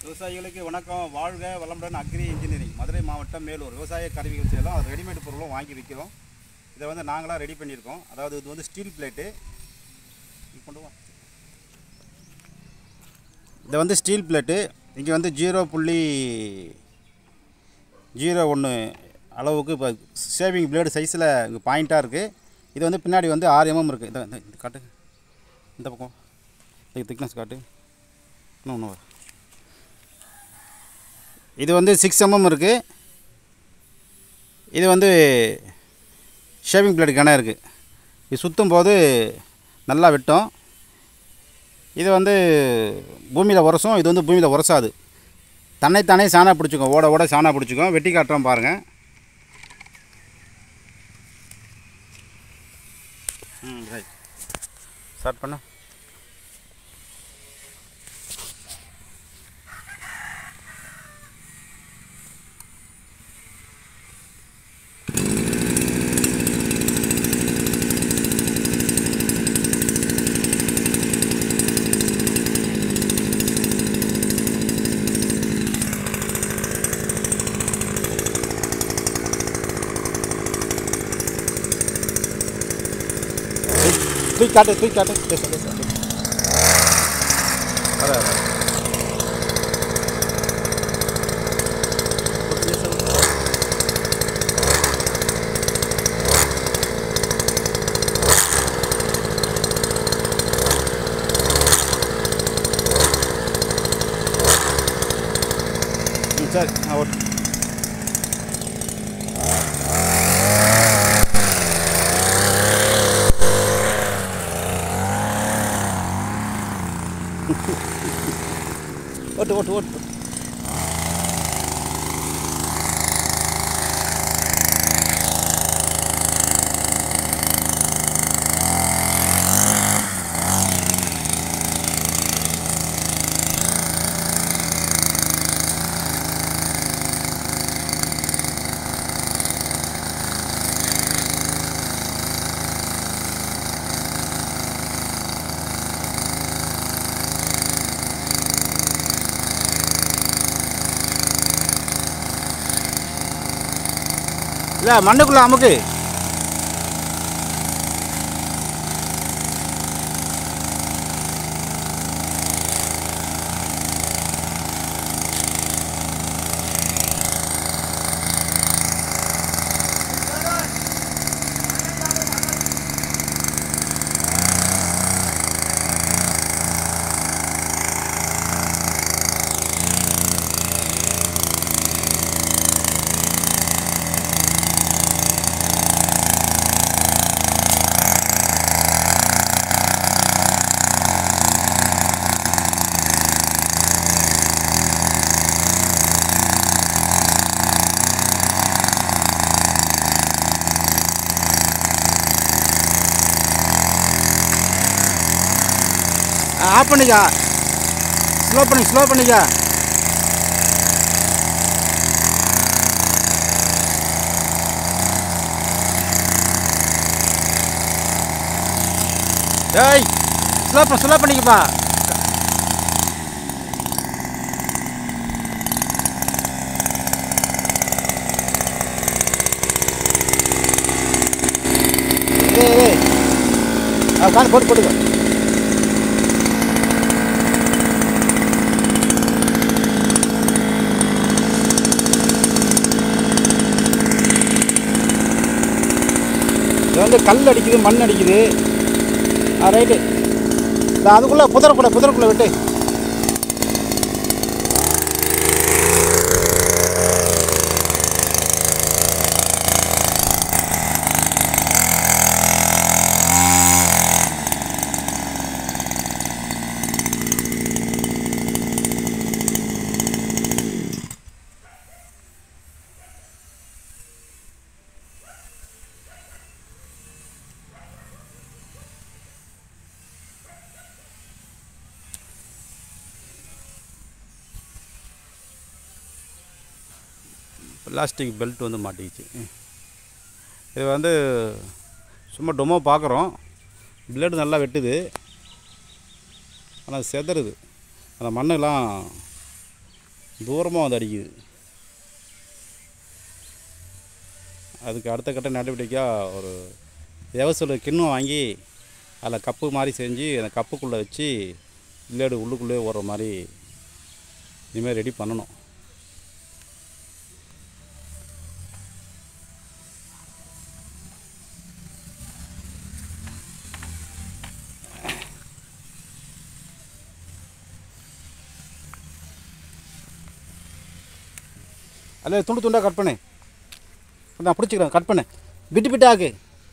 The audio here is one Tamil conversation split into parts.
விவசாயிகளுக்கு வணக்கம் வாழ்க வளமுடன் அக்ரி இன்ஜினியரிங் மதுரை மாவட்டம் மேலூர் விவசாய கருவிகள் செய்யலாம் அது ரெடிமேட் பொருளும் வாங்கி விற்கிறோம் இதை வந்து நாங்களாக ரெடி பண்ணியிருக்கோம் அதாவது இது வந்து ஸ்டீல் பிளேட்டு கொண்டு வா இது வந்து ஸ்டீல் பிளேட்டு இங்கே வந்து ஜீரோ புள்ளி ஜீரோ ஒன்று அளவுக்கு இப்போ ஷேவிங் பிளேடு சைஸில் இங்கே பாயிண்ட்டாக இருக்குது இது வந்து பின்னாடி வந்து ஆறு எம்எம் இருக்குது இந்த இந்த- இந்த காட்டு இந்த பக்கம் திக்னஸ் காட்டு இன்னும் ஒன்று இது வந்து சிக்ஸ் எம்எம் இருக்குது இது வந்து ஷேவிங் பிளேடு கிணறு இருக்குது இது சுற்றும் போது நல்லா வெட்டும் இது வந்து பூமியில் உரசும் இது வந்து பூமியில் உரசாது தன்னைத்தானே சாணா பிடிச்சிக்கும் ஓட ஓட சாணா பிடிச்சிக்கும் வெட்டி காட்டுறோம் பாருங்கள் ம் ரைட் ஸ்டார்ட் பண்ண தூக்கி காட்டு தூக்கி காட்டு பேச பேச வர வர ம் சரி ஆ ஓட்டு ஓட்டு ஓட்டு ஓட்டு இல்லை மண்ணுக்குள்ள அமுக்கு ஆஃப் பண்ணிக்கா ஸ்லோ பண்ணி ஸ்லோ பண்ணிக்கா டேய் ஸ்லோ பண்ண ஸ்லோ பண்ணிக்கப்பா ஏய் ஏய் ஆ கான் போட்டு போட்டுக்கோ இது வந்து கல் அடிக்குது மண் அடிக்குது ஆ ரைட்டு இந்த அதுக்குள்ளே புதரக்கூட புதரக்குள்ளே விட்டு பிளாஸ்டிக் பெல்ட் வந்து மாட்டிக்கிச்சு இது வந்து சும்மா டொமோ பார்க்குறோம் பிளேடு நல்லா வெட்டுது ஆனால் செதறுது அந்த மண்ணெல்லாம் தூரமாக வந்து அடிக்குது அதுக்கு அடுத்த கட்ட நடவடிக்கையாக ஒரு எவசல் கிண்ணம் வாங்கி அதில் கப்பு மாதிரி செஞ்சு அந்த கப்புக்குள்ளே வச்சு பிளேடு உள்ளுக்குள்ளே ஓடுற மாதிரி இனிமேல் ரெடி பண்ணணும் அதில் துண்டு துண்டாக கட் பண்ணு நான் பிடிச்சிக்கிறேன் கட் பண்ணு பிட்டு பிட்டு ஆக்கு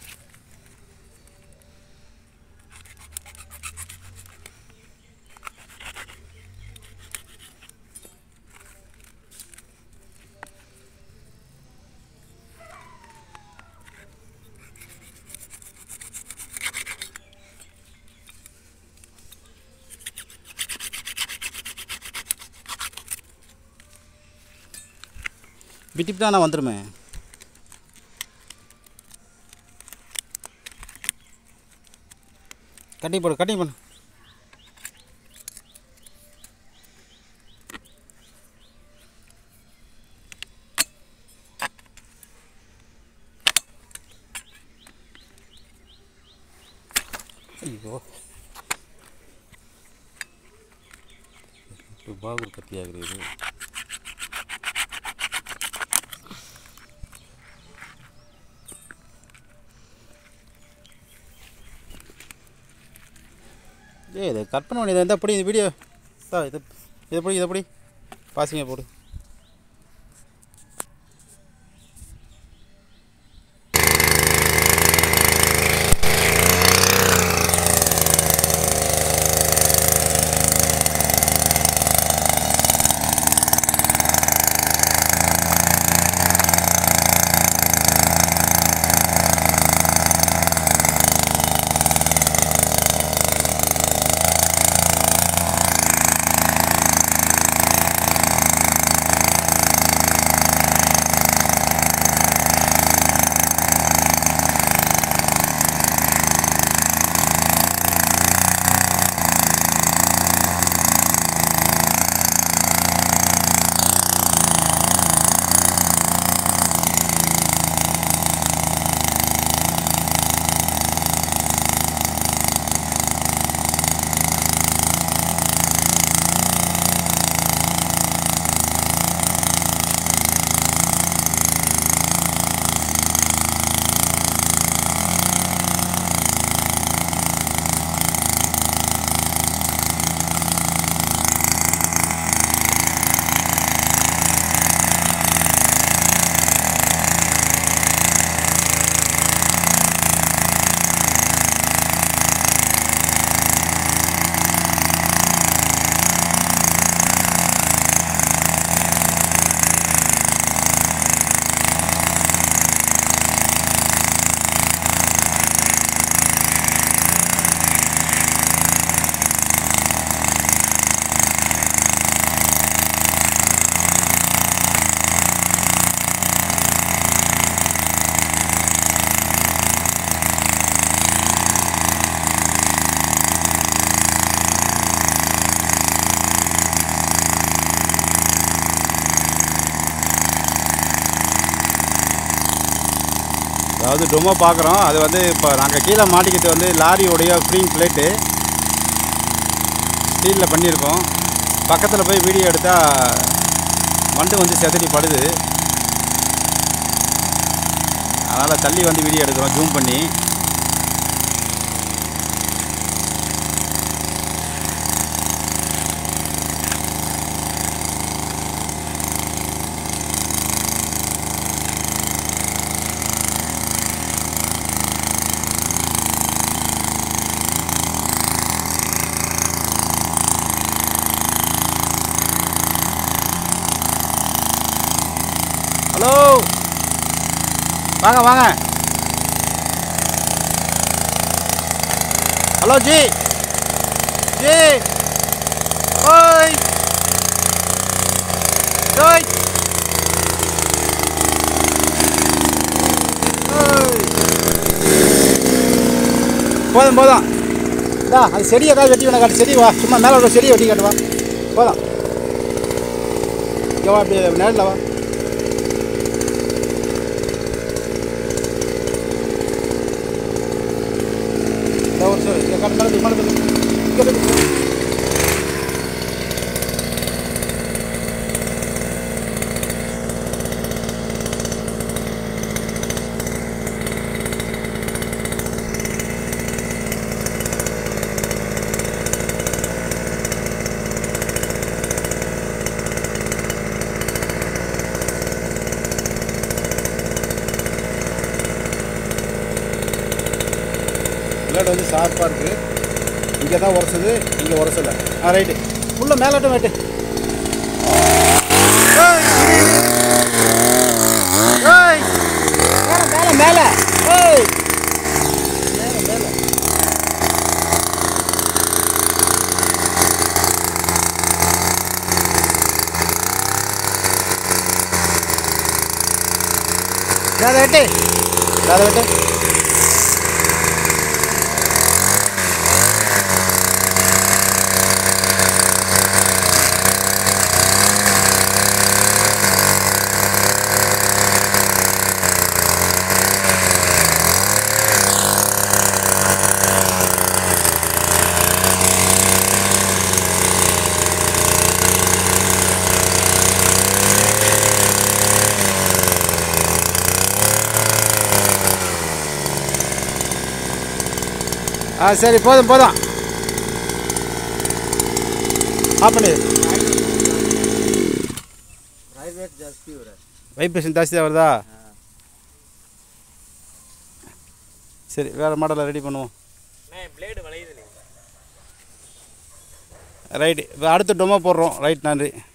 பிட்டு பிட்டா நான் வந்துடுமே கட்டிங் போடு கட்டிங் பண்ணு ஐயோ பாகூர் கத்தியாகுது இது ஏய் இதை கட் பண்ண வேண்டியது இருந்தால் எப்படி இந்த வீடியோ தா இது இதை படி இதை படி பாசிங்க போடு அதாவது டொமோ பார்க்குறோம் அது வந்து இப்போ நாங்கள் கீழே மாட்டிக்கிட்டு வந்து லாரியோடைய ஃப்ரீங் பிளேட்டு ஸ்டீலில் பண்ணியிருக்கோம் பக்கத்தில் போய் வீடியோ எடுத்தால் வண்டு வந்து செதறி படுது அதனால் தள்ளி வந்து வீடியோ எடுக்கிறோம் ஜூம் பண்ணி ஹலோ வாங்க வாங்க ஹலோ ஜி ஜி ஓய் ஓய் ஓய். போதும் போதும் டா அது செடி ஏதாவது வெட்டி வேணா காட்டு செடி வா சும்மா மேலே ஒரு செடியை வெட்டி காட்டு வா போதும் இங்கே வா அப்படியே நேரில் வா இந்த ஒரு நிமிஷம் இங்கே கட்டு மேலே மேலே இங்கே போய் பிளேட் வந்து ஷார்ப்பாக இருக்குது இங்கே தான் உரசுது இங்கே உரசலை ஆ ரைட்டு உள்ள மேலாட்டம் வெட்டு ஏய்! ஏய்! மேலே மேலே மேலே ஏய்! மேலே மேலே அதை வெட்டு அதை வெட்டு ஆ சரி போதும் போதும் ஆஃப் பண்ணு ಪ್ರೈವೇಟ್ ಜಾಸ್ತಿ ಇವ್ರೆ வைப்ரேஷன் ஜாஸ்தியாக வருதா சரி வேறு மாடலை ரெடி பண்ணுவோம் ಬ್ಲೇಡ್ ಒಳೆಯುದು ನೀವು ரைட்டு இப்போ அடுத்த டொமோ போடுறோம் ரைட் நன்றி